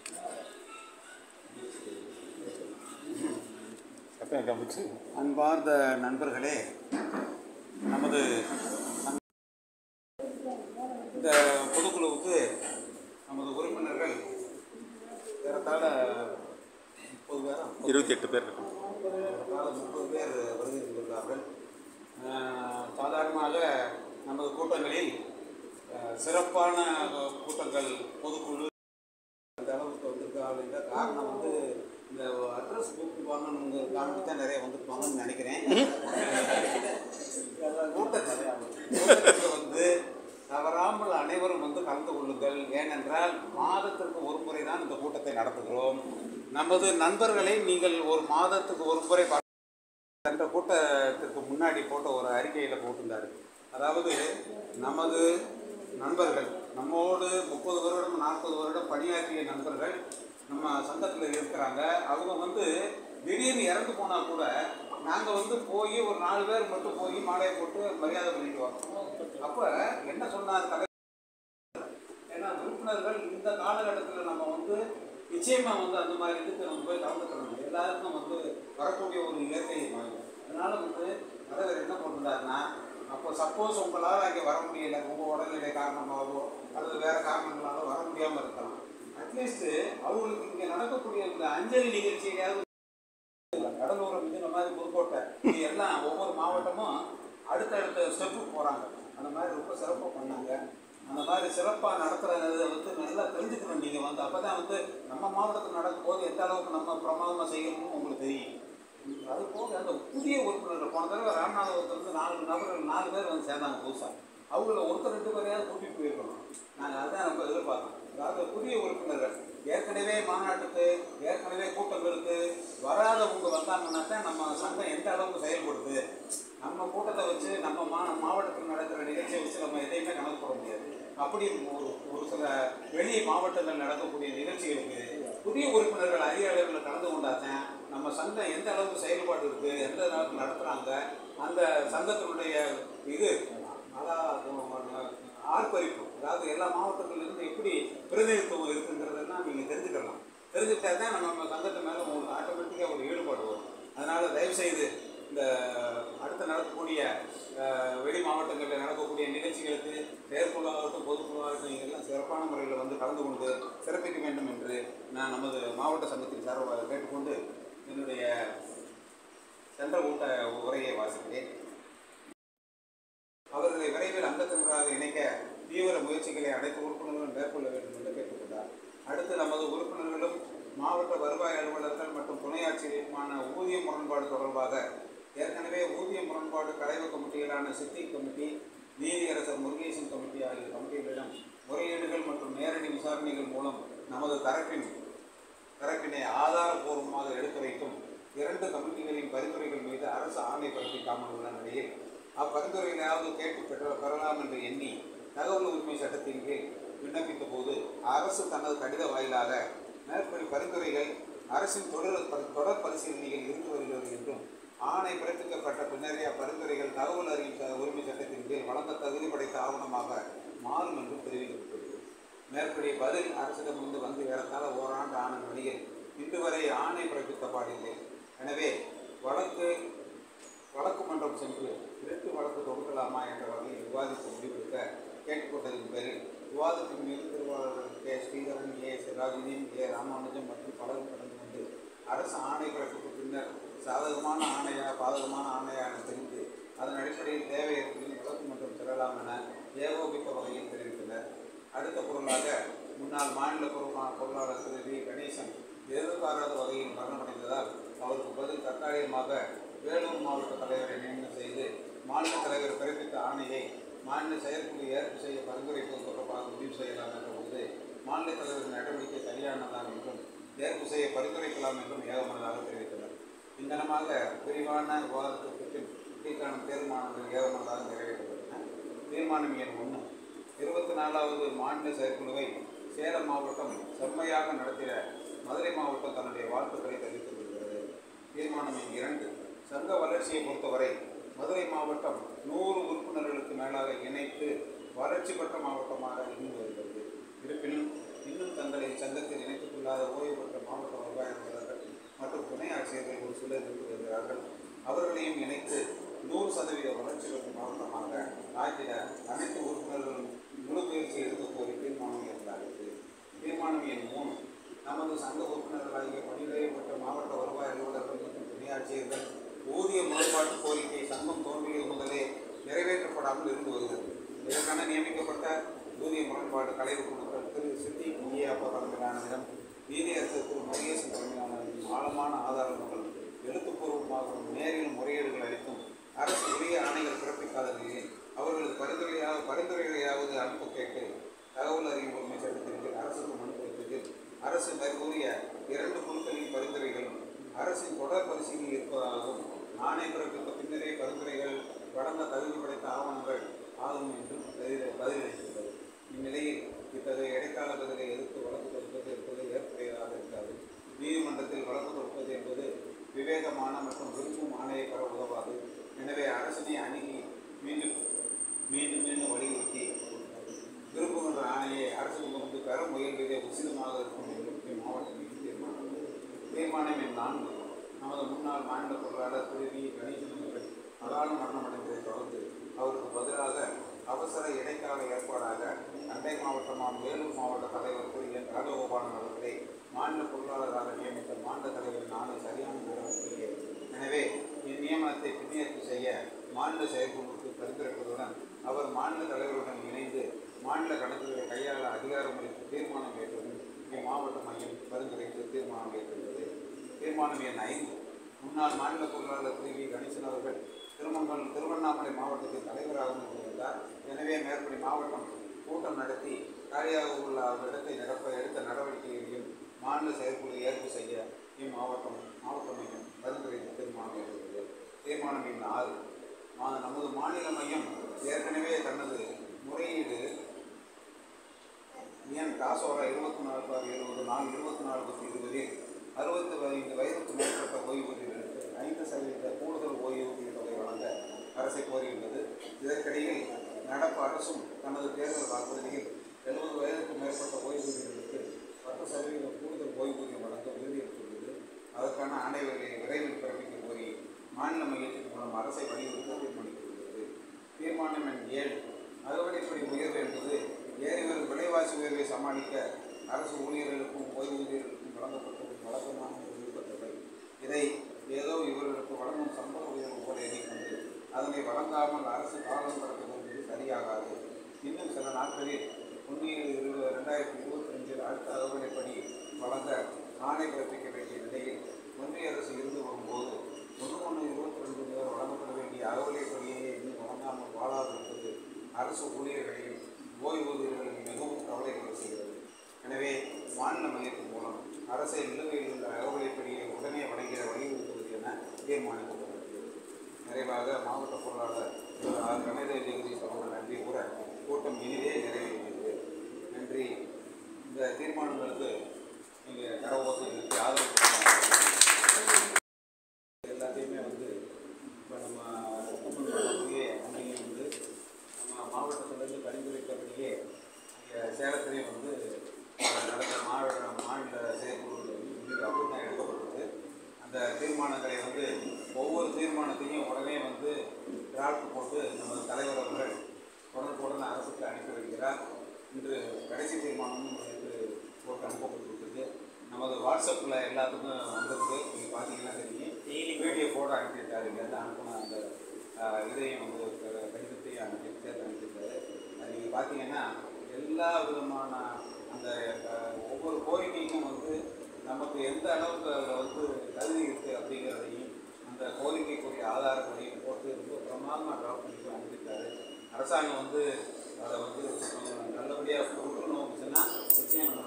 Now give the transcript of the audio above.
அன்பார்ந்த நண்பர்களே நமது சங்க- இந்த பொதுக்குழுவுக்கு நமது உறுப்பினர்கள் ஏறத்தாழ முப்பது பேரா இருபத்தி எட்டு பேர் இருக்கும் ஏறத்தாழ முப்பது பேர் வருகை தந்துள்ளார்கள் அஹ், சாதாரணமாக நமது கூட்டங்களில் அஹ், சிறப்பான கூட்டங்கள் பொதுக்குழு அந்த அளவுக்கு வந்திருக்காங்க இந்த காரணம் வந்து இந்த அட்ரஸ் புக் வாங்கணுங்கிற காரணத்துக்கு தான் நிறைய வந்திருப்பாங்கன்னு நினைக்கிறேன் கூட்டத்தில் கூட்டத்தில் வந்து தவறாமல் அனைவரும் வந்து கலந்து கொள்ளுங்கள் ஏனென்றால் மாதத்திற்கு ஒரு முறை தான் இந்த கூட்டத்தை நடத்துகிறோம் நமது நண்பர்களை நீங்கள் ஒரு மாதத்துக்கு ஒரு முறை பா- சென்ற கூட்டத்திற்கு முன்னாடி போட்ட ஒரு அறிக்கையில் போட்டிருந்தாரு அதாவது நமது நண்பர்கள் நம்மோடு முப்பது வருடம் நாற்பது வருடம் பணியாற்றிய நண்பர்கள் நம்ம சங்கத்தில் இருக்கிறாங்க அவங்க வந்து திடீர்னு இறந்து போனால் கூட நாங்கள் வந்து போய் ஒரு நாலு பேர் மட்டும் போய் மாலையை போட்டு மரியாதை பண்ணிட்டு வரோம் அப்போ என்ன சொன்னார் தலைவர் ஏன்னா உறுப்பினர்கள் இந்த காலகட்டத்தில் நம்ம வந்து நிச்சயமாக வந்து அந்த மாதிரி இதுக்கு நம்ம போய் கலந்துக்கணும் எல்லாருக்கும் வந்து வரக்கூடிய ஒரு இயற்கை மாறும் அதனால வந்து தலைவர் என்ன பண்ணிருந்தாருன்னா அப்போ சப்போஸ் உங்களால் அங்கே வர முடியல உங்கள் உடல்நிலை காரணமாகவோ அல்லது வேறு காரணங்களால வர முடியாமல் இருக்கலாம் அட்லீஸ்ட்டு அவங்களுக்கு இங்கே நடக்கக்கூடிய இந்த அஞ்சலி நிகழ்ச்சியாவது கடலூரம் இது இந்த மாதிரி புதுக்கோட்டை இது எல்லாம் ஒவ்வொரு மாவட்டமும் அடுத்தடுத்த ஸ்டெப்புக்கு போகிறாங்க அந்த மாதிரி ரொம்ப சிறப்பாக பண்ணாங்க அந்த மாதிரி சிறப்பாக நடத்துகிறத வந்து நல்லா தெரிஞ்சுக்கணும் நீங்கள் வந்து அப்போ தான் வந்து நம்ம மாவட்டத்தில் நடக்கும்போது எந்த அளவுக்கு நம்ம பிரமாதமாக செய்யணும்னு உங்களுக்கு தெரியும் அது போக அந்த புதிய உறுப்பினர்கள் போன தடவை ராமநாதபுரத்துல இருந்து நாலு நபர்கள் நாலு பேர் வந்து சேர்ந்தாங்க புதுசாக அவங்கள ஒருத்தர் ரெண்டு பேரையாவது கூட்டிகிட்டு போயிருக்கணும் நாங்கள் அதான் நம்ம எதிர்பார்த்தோம் அதாவது புதிய உறுப்பினர்கள் ஏற்கனவே மாநாட்டுக்கு ஏற்கனவே கூட்டங்களுக்கு வராதவங்க வந்தாங்கன்னா தான் நம்ம சங்கம் எந்த அளவுக்கு செயல்படுது நம்ம கூட்டத்தை வச்சு நம்ம மா மாவட்டத்தில் நடக்கிற நிகழ்ச்சியை வச்சு நம்ம எதையுமே கணக்கு போட முடியாது அப்படி ஒரு ஒரு சில வெளி மாவட்டங்கள் நடக்கக்கூடிய நிகழ்ச்சிகளுக்கு புதிய உறுப்பினர்கள் அதிக அளவில் கலந்து கொண்டாதான் நம்ம சங்கம் எந்த அளவுக்கு செயல்பாடு இருக்குது எந்த அளவுக்கு நடத்துகிறாங்க அந்த சங்கத்தினுடைய இது அதாவது ஆர்ப்பரிப்பு அதாவது எல்லா மாவட்டத்திலிருந்து எப்படி பிரதிநிதித்துவம் இருக்குங்கிறதெல்லாம் நீங்கள் தெரிஞ்சுக்கலாம் தெரிஞ்சுக்கிட்டா தான் நம்ம நம்ம சங்கத்து மேலே உங்களுக்கு ஆட்டோமேட்டிக்காக ஒரு ஈடுபாடு வரும் அதனால் தயவுசெய்து இந்த அடுத்து நடக்கக்கூடிய அஹ், வெளி மாவட்டங்களில் நடக்கக்கூடிய நிகழ்ச்சிகளுக்கு செயற்குழுவாகட்டும் பொதுக்குழுவாகட்டும் நீங்கள் எல்லாம் சிறப்பான முறையில் வந்து கலந்து கொண்டு சிறப்பிக்க வேண்டும் என்று நான் நமது மாவட்ட சங்கத்தின் சார்பாக கேட்டுக்கொண்டு என்னுடைய சென்ற கூட்ட உரையை வாசிக்கிறேன் அவர்களை விரைவில் அங்கத்தினராக இணைக்க தீவிர முயற்சிகளை அனைத்து உறுப்பினர்களும் மேற்கொள்ள வேண்டும் என்று கேட்டுக்கொண்டார் அடுத்து நமது உறுப்பினர்களும் மாவட்ட வருவாய் அலுவலர்கள் மற்றும் துணையாட்சியருமான ஊதிய முரண்பாடு தொடர்பாக ஏற்கனவே ஊதிய முரண்பாடு கலைவு கமிட்டிகளான சித்தி கமிட்டி நீதியரசர் முருகேசன் கமிட்டி ஆகிய கமிட்டிகளிடம் முறையீடுகள் மற்றும் நேரடி விசாரணைகள் மூலம் நமது தரப்பின் தரப்பினை ஆதாரபூர்வமாக எடுத்து வைக்கும் இரண்டு கமிட்டிகளின் பரிந்துரைகள் மீது அரசு ஆணை பிறப்பிக்காமல் உள்ள நிலையில் அப்பரிந்துரைகளாவது கேட்டு பெற்ற பெறலாம் என்று எண்ணி தகவல் உரிமை சட்டத்தின் கீழ் விண்ணப்பித்த போது அரசு தனது கடித வாயிலாக மேற்படி பரிந்துரைகள் அரசின் தொடர் பரி- தொடர் பரிசீலனையில் இருந்து வருகிறது என்றும் ஆணை பிறப்பிக்கப்பட்ட பின்னரே அப்பரிந்துரைகள் தகவல் அறியும் ச- உரிமை சட்டத்தின் கீழ் வழங்க தகுதி படைத்த ஆவணமாக மாறும் என்றும் தெரிவிக்கப்பட்டுள்ளது மேற்படி பதில் அரசிடமிருந்து வந்து ஏறத்தாழ ஓராண்டு ஆன நிலையில் இன்று வரை ஆணை பிறப்பித்த பாடில்லை எனவே வழக்கு வழக்கு மன்றம் சென்று திருட்டு வழக்கு தொடுக்கலாமா என்ற வகையில் விவாதித்து முடிவெடுக்க கேட்டுக்கொண்டதின் பேரில் விவாதத்தின் மீது திருவாளர்கள் K Sreedharan A Sirajuddin A Ramanujam மற்றும் பலரும் கலந்து கொண்டு அரசு ஆணை பிறப்புக்கு பின்னர் சாதகமான ஆணையா பாதகமான ஆணையா என தெரிந்து அதன் அடிப்படையில் தேவை ஏற்படில் வழக்கு மன்றம் செல்லலாம் என ஏகோபித்த வகையில் தெரிவித்தனர் அடுத்த பொருளாக முன்னாள் மாநில பொருளா பொருளாளர் திரு வி கணேசன் எதிர்பாராத வகையில் மரணமடைந்ததால் அவருக்கு பதில் தற்காலிகமாக வேலூர் மாவட்ட தலைவரை நியமனம் செய்து மாநில தலைவர் பிறப்பித்த ஆணையை மாநில செயற்குழு ஏற்பு செய்ய பரிந்துரைப்பது தொடர்பாக முடிவு செய்யலாம் என்ற போது மாநில தலைவரின் நடவடிக்கை சரியானதான் என்றும் ஏற்பு செய்ய பரிந்துரைக்கலாம் என்றும் ஏகமனதாக தெரிவித்தனர் இந்தனமாக விரிவான விவாதத்திற்கு பின் கீழ்காணும் தீர்மானங்கள் ஏகமனதாக நிறைவேற்றப்பட்டன தீர்மானம் எண் ஒன்று இருபத்தி நாலாவது மாநில செயற்குழுவை சேலம் மாவட்டம் செம்மையாக நடத்திட மதுரை மாவட்டம் தன்னுடைய வாழ்த்துக்களை தெரிவித்துக் கொள்கிறது தீர்மானம் எண் இரண்டு சங்க வளர்ச்சியை பொறுத்தவரை மதுரை மாவட்டம் நூறு உறுப்பினர்களுக்கு மேலாக இணைத்து வளர்ச்சி பெற்ற மாவட்டமாக இருந்து வருகிறது இருப்பினும் இன்னும் தங்களை சங்கத்தில் இணைத்துக் கொள்ள இல்லாத ஓய்வு பெற்ற மாவட்ட வருவாய் அலுவலர்கள் மற்றும் துணை ஆட்சியர்கள் ஒரு சிலர் இருந்து வருகிறார்கள் அவர்களையும் இணைத்து நூறு சதவீத வளர்ச்சி பெற்ற மாவட்டமாக ஆக்கிட அனைத்து உறுப்பினர்களும் முழு முயற்சி எடுக்க கோரி தீர்மானம் இருந்தார்கள் தீர்மானம் எண் மூணு நமது சங்க உறுப்பினர்களாகிய பணியிடையப்பட்ட மாவட்ட வருவாய் அலுவலர்கள் மற்றும் துணை ஆட்சியர்கள் ஊதிய முறைப்பாட்டு கோரிக்கை சங்கம் தோன்றியது முதலே நிறைவேற்றப்படாமல் இருந்து வருகிறது இதற்கான நியமிக்கப்பட்ட ஊதிய முரண்பாடு கலைவு குழுக்கள் திரு சித்தி முனியப்பா தலைமையிலானதிடம் நீதியரசு திரு மகேசன் தலைமையிலான ஆழமான ஆதாரங்கள் எழுத்துப்பூர்வமாகவும் நேரில் முறையீடுகள் அளித்தும் அரசு உரிய ஆணைகள் பிறப்பிக்காத நிலையில் அவர்களது பரிந்துரையாக பரிந்துரைகளையாவது அனுப்ப கேட்டு தகவல் அறியும் உரிமை சட்டத்தின் கீழ் அரசுக்கு மனு கொடுத்ததில் அரசு மேற்கூறிய இரண்டு குழுக்களின் பரிந்துரைகளும் அரசின் தொடர் பரிசீலனையில் இருப்பதாகவும் ஆணை பிறப்பித்த பின்னரே பரிந்துரைகள் வழங்க தகுதி படைத்த ஆவணங்கள் ஆகும் என்றும் பதில் பதிலளித்துள்ளது இந்நிலையில் இத்தகைய இடைக்கால பதிலை எதிர்த்து வழக்கு தொடுப்பது என்பது ஏற்புடையதாக இருக்காது நீதிமன்றத்தில் வழக்கு தொடுப்பது என்பது விவேகமான மற்றும் விரும்பும் ஆணையை பெற உதவாது எனவே அரசினை அணுகி மீண்டும் மீண்டும் மீண்டும் வலியுறுத்தி விரும்புகின்ற ஆணையை அரசிடமிருந்து பெற முயல்வதே உசிதமாக இருக்கும் என்று மாவட்ட நீதி தீர்மானம் தீர்மானம் எண் நான்கு நமது முன்னாள் மாநில பொருளாளர் திரு வி கணேசன் அவர்கள் அகால மரணமடைந்ததை தொடர்ந்து அவருக்கு பதிலாக அவசர இடைக்கால ஏற்பாடாக அண்டை மாவட்டமாம் வேலூர் மாவட்ட தலைவர் திரு என் ராஜகோபாலன் அவர்களை மாநில பொருளாளராக நியமித்த மாநில தலைவர் நானே சரியான நிறுவனத்திலேயே எனவே இந்நியமனத்தை பின்னேற்பு செய்ய மாநில செயற்குழுவுக்கு பரிந்துரைப்பதுடன் அவர் மாநில தலைவருடன் இணைந்து மாநில கணக்குகளை கையாள அதிகாரம் அளித்து தீர்மானம் ஏற்றதும் இம்மாவட்ட மையம் பரிந்துரைத்து தீர்மானம் ஏற்றுள்ளது தீர்மானம் எண் ஐந்து முன்னாள் மாநில பொருளாளர் திரு வி கணேசன் அவர்கள் திருமங்கல் திருவண்ணாமலை மாவட்டத்தின் தலைவராகவும் இருந்தார் எனவே மேற்படி மாவட்டம் கூட்டம் நடத்தி காலியாக உள்ள இடத்தை நிரப்ப எடுத்த நடவடிக்கைகளையும் மாநில செயற்குழு ஏற்பு செய்ய இம்மாவட்டம் மாவட்ட மையம் பரிந்துரைத்து தீர்மானம் ஏற்றுள்ளது தீர்மானம் எண் ஆறு மா- நமது மாநில மையம் ஏற்கனவே தனது முறையீடு என் காசோரா இருபத்தி நாலு பார் இருபது நாள் இருபத்தி நாலு பத்து இருபதில் அறுபத்தி ஐந்து வயதுக்கு மேற்பட்ட ஓய்வூதியர்களுக்கு ஐந்து சதவீத கூடுதல் ஓய்வூதிய தொகை வழங்க அரசை கோரியுள்ளது இதற்கிடையில் நடப்பு அரசும் தனது தேர்தல் வாக்குறுதியில் எழுபது வயதுக்கு மேற்பட்ட ஓய்வூதியர்களுக்கு பத்து சதவீதம் கூடுதல் ஓய்வூதியம் வழங்க உறுதியளித்துள்ளது அதற்கான ஆணைகளை விரைவில் பிறப்பிக்க கோரி மாநில மையத்தின் மூலம் அரசை வலியுறுத்த தீர்மானித்துள்ளது தீர்மானம் எண் ஏழு அறுவடைப்படி உயர்வு என்பது ஏறி வரும் விலைவாசி உயர்வை சமாளிக்க அரசு ஊழியர்களுக்கும் ஓய்வூதியர்களுக்கும் வழங்கப்பட்டது வழக்கமான ஒரு விருப்பத்தொகை இதை ஏதோ இவர்களுக்கு வழங்கும் சம்பள உயர்வு போல எண்ணிக்கொண்டு அதனை வழங்காமல் அரசு காலம் கடத்துவது சரியாகாது இன்னும் சில நாட்களில் ஒன்று இருபது ரெண்டாயிரத்தி இருபத்தி அஞ்சில் அடுத்த அறுவடைப்படி வழங்க ஆணை பிறப்பிக்க வேண்டிய நிலையில் ஒன்றிய அரசு இருந்து வரும்போது ஒன்று ஒன்று இருபத்தி ரெண்டு முதல் வழங்கப்பட வேண்டிய அறுவடைப்படியை இன்னும் வழங்காமல் வாழாதிருப்பது அரசு ஊழியர்களையும் ஓய்வூதியர்களையும் மிகவும் கவலைகள் செய்கிறது எனவே மாநில மையத்தின் மூலம் அரசை நிலுவையில் உள்ள அறுவடைப்படியை உடனே வழங்கிட வலியுறுத்துவது என தீர்மானிக்கப்பட்டது நிறைவாக மாவட்ட பொருளாளர் திரு ஆர் கணேச ஜெகதீஷ் அவர்கள் நன்றி கூற கூட்டம் இனிதே நிறைவேறியது நன்றி இந்த தீர்மானங்களுக்கு நீங்கள் கரவோசை எழுப்பி ஆதரவு கொடுக்கணும். எல்லாத்தையுமே வந்து இப்போ நம்ம ஒப்பந்தம் பண்ணக்கூடிய அங்கேயும் வந்து நம்ம மாவட்டத்திலேருந்து பரிந்துரைத்தபடியே இங்கே சேலத்திலையும் வந்து அஹ், நடந்த மாவட்ட மாநில செயற்குழு முடிவு அப்படி தான் எடுக்கப்பட்டது அந்த தீர்மானங்களை வந்து ஒவ்வொரு தீர்மானத்தையும் உடனே வந்து டிராஃப்ட் போட்டு நமது தலைவர் அவர்கள் உடனுக்குடன் அரசுக்கு அனுப்பி வைக்கிறார் இன்று கடைசி தீர்மானமும் நேற்று போட்டு அனுப்பப்பட்டிருக்குது நமது வாட்ஸ்அப்பில் எல்லாத்துக்கும் வந்திருக்கு நீங்கள் பார்த்தீங்கன்னா தெரியும் டெய்லி வீடியோ போட அனுப்பியிருக்காரு இங்கேருந்து அனுப்பின அந்த ஆஹ், இதையும் வந்து க- கடிதத்தையும் அனுப்பி சேர்த்து அனுப்பியிருக்காரு அது நீங்கள் பார்த்தீங்கன்னா எல்லா விதமான அந்த ஆஹ், ஒவ்வொரு கோரிக்கைக்கும் வந்து நமக்கு எந்த அளவுக்கு அதில் வந்து தகுதி இருக்குது அப்படிங்கிறதையும் அந்த கோரிக்கைக்குரிய ஆதாரங்களையும் போட்டு ரொம்ப பிரமாதமாக ட்ராப் பண்ணி அனுப்பியிருக்காரு அரசாங்கம் வந்து அதை வந்து நல்லபடியாக உற்று நோக்குச்சுன்னா நிச்சயம் நம்ம